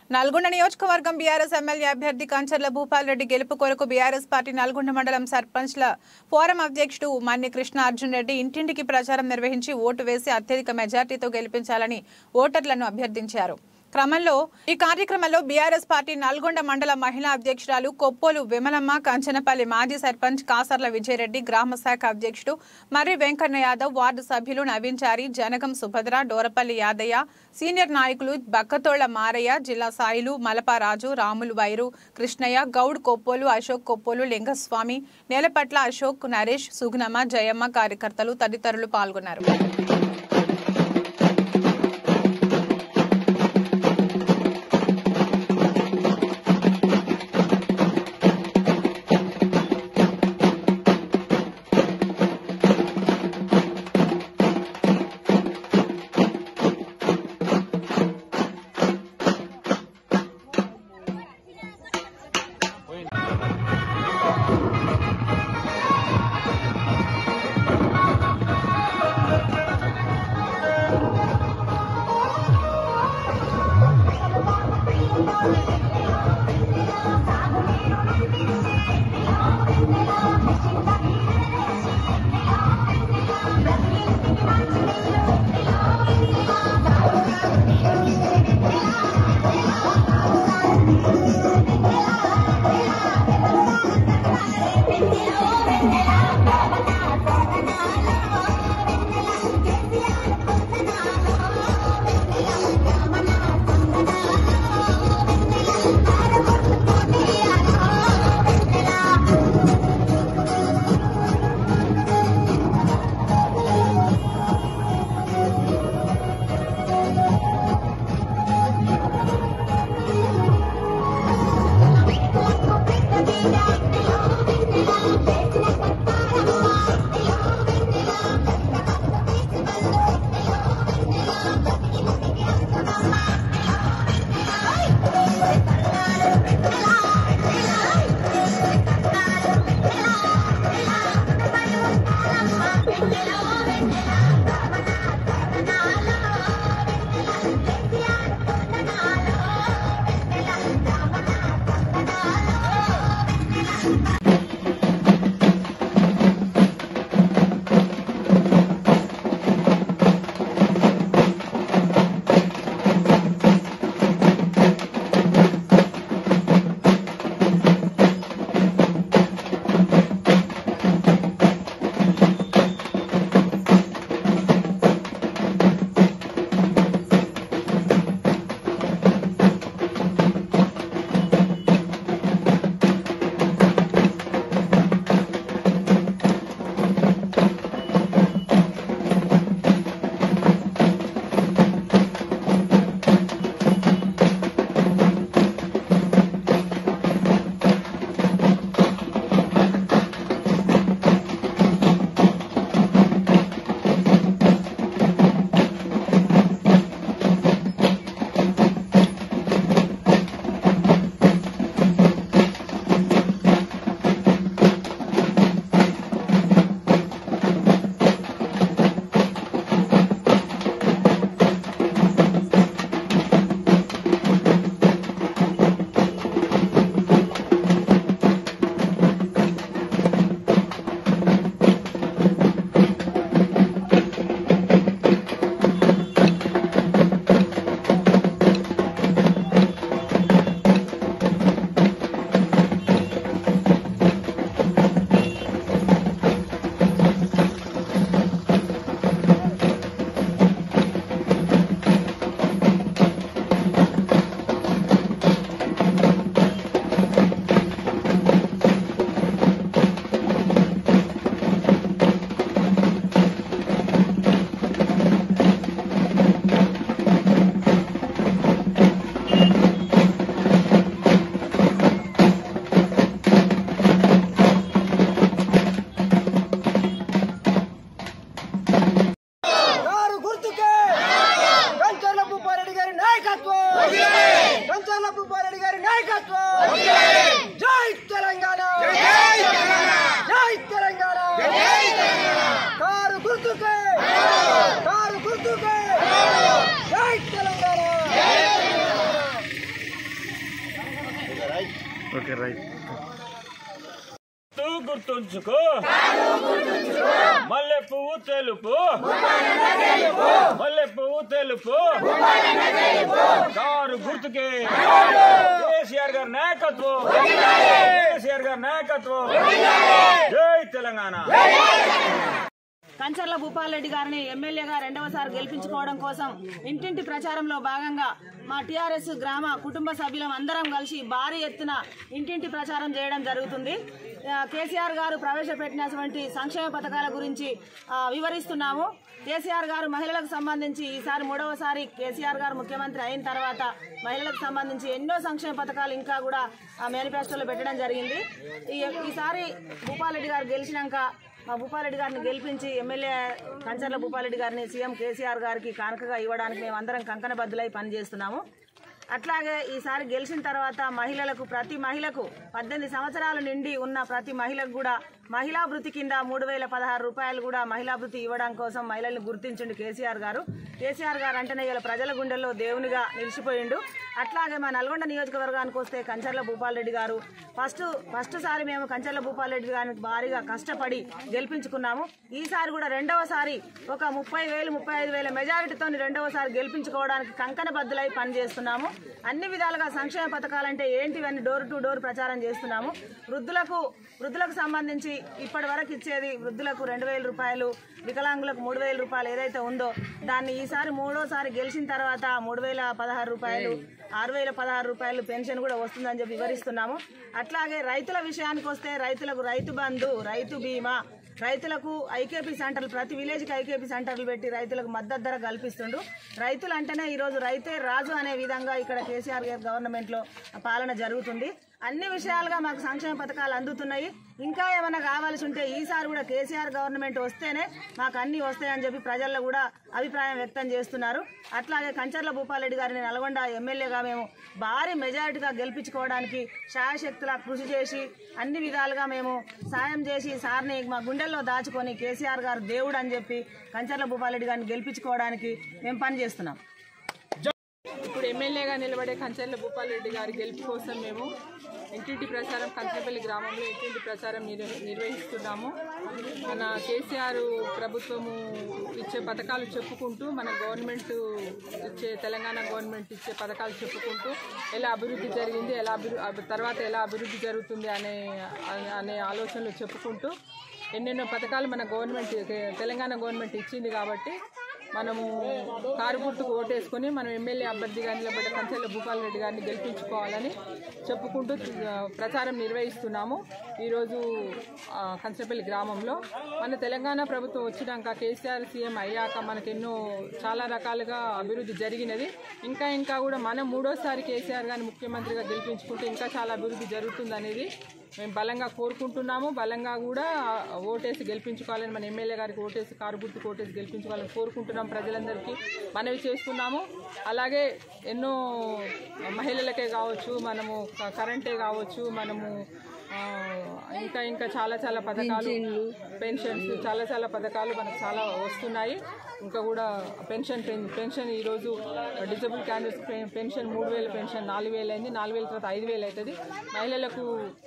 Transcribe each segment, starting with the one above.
నల్గొండ నియోజకవర్గం BRS MLA అభ్యర్థి కంచర్ల భూపాల్ రెడ్డి గెలుపు కొరకు బీఆర్ఎస్ పార్టీ నల్గొండ మండలం సర్పంచ్ల ఫోరం అధ్యక్షుడు మన్ని కృష్ణ అర్జున్ రెడ్డి ఇంటింటికి ప్రచారం నిర్వహించి ఓటు వేసి అత్యధిక మెజార్టీతో గెలిపించాలని ఓటర్లను అభ్యర్థించారు క్రమంలో ఈ కార్యక్రమంలో బీఆర్ఎస్ పార్టీ నల్గొండ మండల మహిళా అధ్యక్షురాలు కొప్పోలు విమలమ్మ కంచనపల్లి మాజీ సర్పంచ్ కాసర్ల విజయరెడ్డి గ్రామ శాఖ అధ్యక్షుడు మర్రి వెంకన్న యాదవ్ వార్డు సభ్యులు నవీన్ చారి జనగం సుభద్ర డోరపల్లి యాదయ్య సీనియర్ నాయకులు బక్కతోళ్ల మారయ్య జిల్లా సాయిలు మలపారాజు రాములు వైరు కృష్ణయ్య గౌడ్ కొప్పోలు అశోక్ కొప్పోలు లింగస్వామి నేలపట్ల అశోక్ నరేష్ సుగుణమ్మ జయమ్మ కార్యకర్తలు తదితరులు పాల్గొన్నారు కారు గుర్తుకే కంచర్ల భూపారెడ్డి గారి నాయకత్వం కంచర్ల భూపారెడ్డి గారి నాయకత్వం జై తెలంగాణ జై తెలంగాణ కారు గుర్తుకే కారు గుర్తుకే జై తెలంగాణ ఓకే రైట్ తూ గుర్తుంచుకో మల్లె పువ్వు తెలుపు మల్లె పువ్వు తెలుపు కారు గుర్తుకే కేసీఆర్ గారి నాయకత్వం కేసీఆర్ గారి నాయకత్వం జై తెలంగాణ కంచర్ల భూపాలరెడ్డి గారిని ఎమ్మెల్యేగా రెండవసారి గెలిపించుకోవడం కోసం ఇంటింటి ప్రచారంలో భాగంగా మా టీఆర్ఎస్ గ్రామ కుటుంబ సభ్యులం అందరం కలిసి భారీ ఎత్తున ఇంటింటి ప్రచారం చేయడం జరుగుతుంది ఆ, కేసీఆర్ గారు ప్రవేశపెట్టినటువంటి సంక్షేమ పథకాల గురించి ఆ, వివరిస్తున్నాము కేసీఆర్ గారు మహిళలకు సంబంధించి ఈసారి మూడవసారి కేసీఆర్ గారు ముఖ్యమంత్రి అయిన తర్వాత మహిళలకు సంబంధించి ఎన్నో సంక్షేమ పథకాలు ఇంకా కూడా ఆ మేనిఫెస్టోలో పెట్టడం జరిగింది ఈ ఈసారి భూపాలరెడ్డి గారు గెలిచినాక మా భూపాలరెడ్డి గారిని గెలిపించి ఎమ్మెల్యే కంచర్ల భూపాలరెడ్డి గారిని సీఎం కేసీఆర్ గారికి కానుకగా ఇవ్వడానికి మేము అందరం కంకణబద్దులై పనిచేస్తున్నాము అట్లాగే ఈసారి గెలిచిన తర్వాత మహిళలకు ప్రతి మహిళకు పద్దెనిమిది సంవత్సరాల నిండి ఉన్న ప్రతి మహిళకు కూడా మహిళా భృతి కింద మూడు వేల పదహారు రూపాయలు కూడా మహిళా భృతి ఇవ్వడం కోసం మహిళల్ని గుర్తించండి కేసీఆర్ గారు కేసీఆర్ గారు అంటేనే ఇలా ప్రజల గుండెల్లో దేవునిగా నిలిచిపోయిండు అట్లాగే మా నల్గొండ నియోజకవర్గానికి వస్తే కంచర్ల భూపాలరెడ్డి గారు ఫస్ట్ ఫస్ట్ సారి మేము కంచర్ల భూపాలరెడ్డి గారిని భారీగా కష్టపడి గెలిపించుకున్నాము ఈసారి కూడా రెండవసారి ఒక ముప్పై వేలు ముప్పై ఐదు వేల మెజారిటీతో రెండవసారి గెలిపించుకోవడానికి కంకణ బద్దులై పనిచేస్తున్నాము అన్ని విధాలుగా సంక్షేమ పథకాలంటే ఏంటివన్నీ డోర్ టు డోర్ ప్రచారం చేస్తున్నాము వృద్ధులకు వృద్ధులకు సంబంధించి ఇప్పటి వరకు ఇచ్చేది వృద్ధులకు రెండు వేల రూపాయలు వికలాంగులకు మూడు వేల రూపాయలు ఏదైతే ఉందో దాన్ని ఈసారి మూడోసారి గెలిచిన తర్వాత మూడు వేల పదహారు రూపాయలు ఆరు వేల పదహారు రూపాయలు పెన్షన్ కూడా వస్తుందని చెప్పి వివరిస్తున్నాము అట్లాగే రైతుల విషయానికి వస్తే రైతులకు రైతు బంధు రైతు బీమా రైతులకు ఐకేపీ సెంటర్లు ప్రతి విలేజ్కి ఐకేపీ సెంటర్లు పెట్టి రైతులకు మద్దతు ధర కల్పిస్తుండు రైతులు అంటేనే ఈరోజు రైతే రాజు అనే విధంగా ఇక్కడ కేసీఆర్ గారి గవర్నమెంట్లో పాలన జరుగుతుంది అన్ని విషయాలుగా మాకు సంక్షేమ పథకాలు అందుతున్నాయి ఇంకా ఏమైనా కావాల్సి ఉంటే ఈసారి కూడా కేసీఆర్ గవర్నమెంట్ వస్తేనే మాకు అన్ని వస్తాయని చెప్పి ప్రజల్లో కూడా అభిప్రాయం వ్యక్తం చేస్తున్నారు అట్లాగే కంచర్ల భూపాలరెడ్డి గారిని నల్గొండ ఎమ్మెల్యేగా మేము భారీ మెజారిటీగా గెలిపించుకోవడానికి శాయశక్తుల కృషి చేసి అన్ని విధాలుగా మేము సాయం చేసి సార్ని మా గుండెల్లో దాచుకొని కేసీఆర్ గారు దేవుడు అని చెప్పి కంచర్ల భూపాలరెడ్డి గారిని గెలిపించుకోవడానికి మేము పనిచేస్తున్నాం ఇప్పుడు ఎమ్మెల్యేగా నిలబడే కంచర్ల భూపాలరెడ్డి గారి గెలుపు కోసం మేము ఇంటింటి ప్రచారం కంచపల్లి గ్రామంలో ఇంటింటి ప్రచారం నిర్వ- నిర్వహిస్తున్నాము మన కేసీఆర్ ప్రభుత్వము ఇచ్చే పథకాలు చెప్పుకుంటూ మన గవర్నమెంట్ ఇచ్చే తెలంగాణ గవర్నమెంట్ ఇచ్చే పథకాలు చెప్పుకుంటూ ఎలా అభివృద్ధి జరిగింది ఎలా అభివృ అభి- తర్వాత ఎలా అభివృద్ధి జరుగుతుంది అనే అనే ఆలోచనలు చెప్పుకుంటూ ఎన్నెన్నో పథకాలు మన గవర్నమెంట్ తెలంగాణ గవర్నమెంట్ ఇచ్చింది కాబట్టి మనము కారు గుర్తుకు ఓటేసుకొని మనం ఎమ్మెల్యే అభ్యర్థిగా నిలబడ్డ కంచెల భూపాల్ రెడ్డి గారిని గెలిపించుకోవాలని చెప్పుకుంటూ ఆ, ప్రచారం నిర్వహిస్తున్నాము ఈరోజు ఆ, కంచపల్లి గ్రామంలో మన తెలంగాణ ప్రభుత్వం వచ్చినాక కేసీఆర్ సీఎం అయ్యాక మనకు ఎన్నో చాలా రకాలుగా అభివృద్ధి జరిగినది ఇంకా ఇంకా కూడా మనం మూడోసారి కేసీఆర్ గారిని ముఖ్యమంత్రిగా గెలిపించుకుంటే ఇంకా చాలా అభివృద్ధి జరుగుతుంది అనేది మేము బలంగా కోరుకుంటున్నాము బలంగా కూడా ఓటేసి గెలిపించుకోవాలని మన ఎమ్మెల్యే గారికి ఓటేసి కారు గుర్తుకు ఓటేసి గెలిపించుకోవాలని కోరుకుంటున్నాం ప్రజలందరికీ మనవి చేస్తున్నాము అలాగే ఎన్నో మహిళలకే కావచ్చు మనము క- కరెంటే కావచ్చు మనము ఆ, ఇంకా ఇంకా చాలా చాలా పథకాలు పెన్షన్స్ చాలా చాలా పథకాలు మనకు చాలా వస్తున్నాయి ఇంకా కూడా పెన్షన్ పెన్- పెన్షన్ ఈరోజు డిజబుల్ క్యాండిడేట్స్ పె- పెన్షన్ మూడు వేల పెన్షన్ నాలుగు వేలు అయింది నాలుగు వేల తర్వాత ఐదు వేలు అవుతుంది మహిళలకు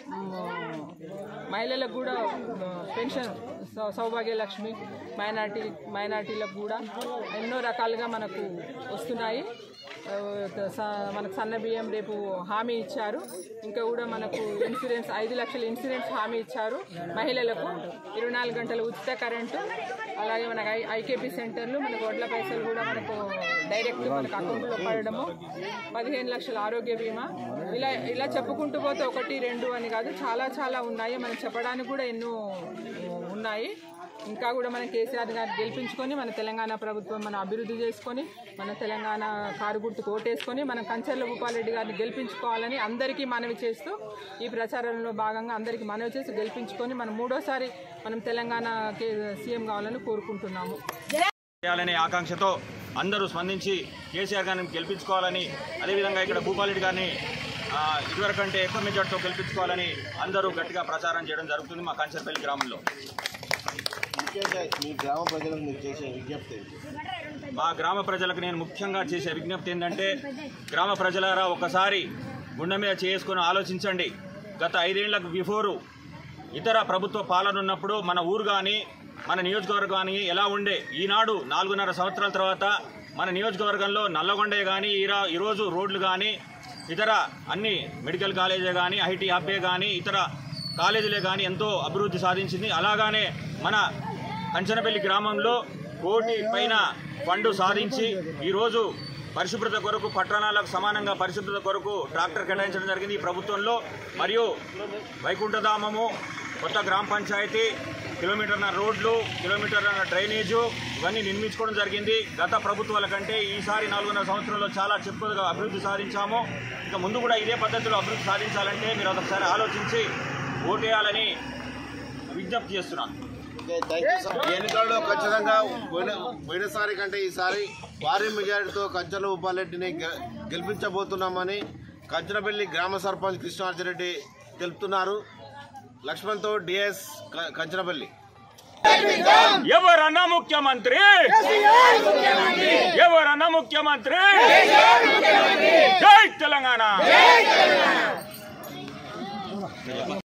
మ్, మహిళలకు కూడా మ్, పెన్షన్ సౌ- సౌభాగ్య లక్ష్మి మైనార్టీ మైనార్టీలకు కూడా ఎన్నో రకాలుగా మనకు వస్తున్నాయి ఆ, స- మనకు సన్న బియ్యం రేపు హామీ ఇచ్చారు ఇంకా కూడా మనకు ఇన్సూరెన్స్ ఐదు లక్షల ఇన్సూరెన్స్ హామీ ఇచ్చారు మహిళలకు ఇరవై నాలుగు గంటల ఉచిత కరెంటు అలాగే మనకు ఐ ఐకేపీ సెంటర్లు మనకు వడ్ల పైసలు కూడా మనకు డైరెక్ట్ మనకు అకౌంట్లో పడడము పదిహేను లక్షల ఆరోగ్య బీమా ఇలా ఇలా చెప్పుకుంటూ పోతే ఒకటి రెండు అని కాదు చాలా చాలా ఉన్నాయి మనం చెప్పడానికి కూడా ఎన్నో ఉన్నాయి ఇంకా కూడా మనం కేసీఆర్ గారిని గెలిపించుకొని మన తెలంగాణ ప్రభుత్వం మనం అభివృద్ధి చేసుకొని మన తెలంగాణ కారు గుర్తుకు ఓటేసుకొని మనం కంచర్ల భూపాలరెడ్డి గారిని గెలిపించుకోవాలని అందరికీ మనవి చేస్తూ ఈ ప్రచారంలో భాగంగా అందరికీ మనవి చేసి గెలిపించుకొని మనం మూడోసారి మనం తెలంగాణ సీఎం కావాలని కోరుకుంటున్నాము చేయాలనే ఆకాంక్షతో అందరూ స్పందించి కేసీఆర్ గారిని గెలిపించుకోవాలని అదేవిధంగా ఇక్కడ భూపాలరెడ్డి గారిని ఆ, ఇదివరకంటే ఎక్కువ మెజార్టీతో గెలిపించుకోవాలని అందరూ గట్టిగా ప్రచారం చేయడం జరుగుతుంది మా కంచర్పల్లి గ్రామంలో ముఖ్యంగా మీ గ్రామ ప్రజలకు మీరు చేసే విజ్ఞప్తి ఏంటి? మా గ్రామ ప్రజలకు నేను ముఖ్యంగా చేసే విజ్ఞప్తి ఏంటంటే గ్రామ ప్రజలారా ఒకసారి గుండె మీద చేసుకొని ఆలోచించండి గత ఐదేళ్లకు బిఫోరు ఇతర ప్రభుత్వ పాలన ఉన్నప్పుడు మన ఊరు కానీ మన నియోజకవర్గం కానీ ఎలా ఉండే ఈనాడు నాలుగున్నర సంవత్సరాల తర్వాత మన నియోజకవర్గంలో నల్లగొండే కానీ ఈరా ఈరోజు రోడ్లు కానీ ఇతర అన్ని మెడికల్ కాలేజే కానీ ఐటీ హబ్బే కానీ ఇతర కాలేజీలే కానీ ఎంతో అభివృద్ధి సాధించింది అలాగానే మన కంచనపల్లి గ్రామంలో కోటి పైన ఫండ్ సాధించి ఈరోజు పరిశుభ్రత కొరకు పట్టణాలకు సమానంగా పరిశుభ్రత కొరకు ట్రాక్టర్ కేటాయించడం జరిగింది ఈ ప్రభుత్వంలో మరియు వైకుంఠధామము కొత్త గ్రామ పంచాయతీ కిలోమీటర్ల రోడ్లు కిలోమీటర్ల డ్రైనేజు ఇవన్నీ నిర్మించుకోవడం జరిగింది గత ప్రభుత్వాల కంటే ఈసారి నాలుగున్నర సంవత్సరంలో చాలా చెప్పుగా అభివృద్ధి సాధించాము ఇక ముందు కూడా ఇదే పద్ధతిలో అభివృద్ధి సాధించాలంటే మీరు ఒకసారి ఆలోచించి ఓటేయాలని విజ్ఞప్తి చేస్తున్నాను ఓకే, థాంక్ యూ సార్. ఈ ఎన్నికల్లో ఖచ్చితంగా పోయిన పోయినసారి కంటే ఈసారి భారీ మెజారిటీతో కంచర్ల ఉపాలెడ్డిని గె- గెలిపించబోతున్నామని కంచనపల్లి గ్రామ సర్పంచ్ కృష్ణార్జిరెడ్డి తెలుపుతున్నారు లక్ష్మణ్తో డిఎస్ క- కంచనపల్లి ఎవరన్నా ముఖ్యమంత్రి ఎవరన్నా ముఖ్యమంత్రి జై తెలంగాణ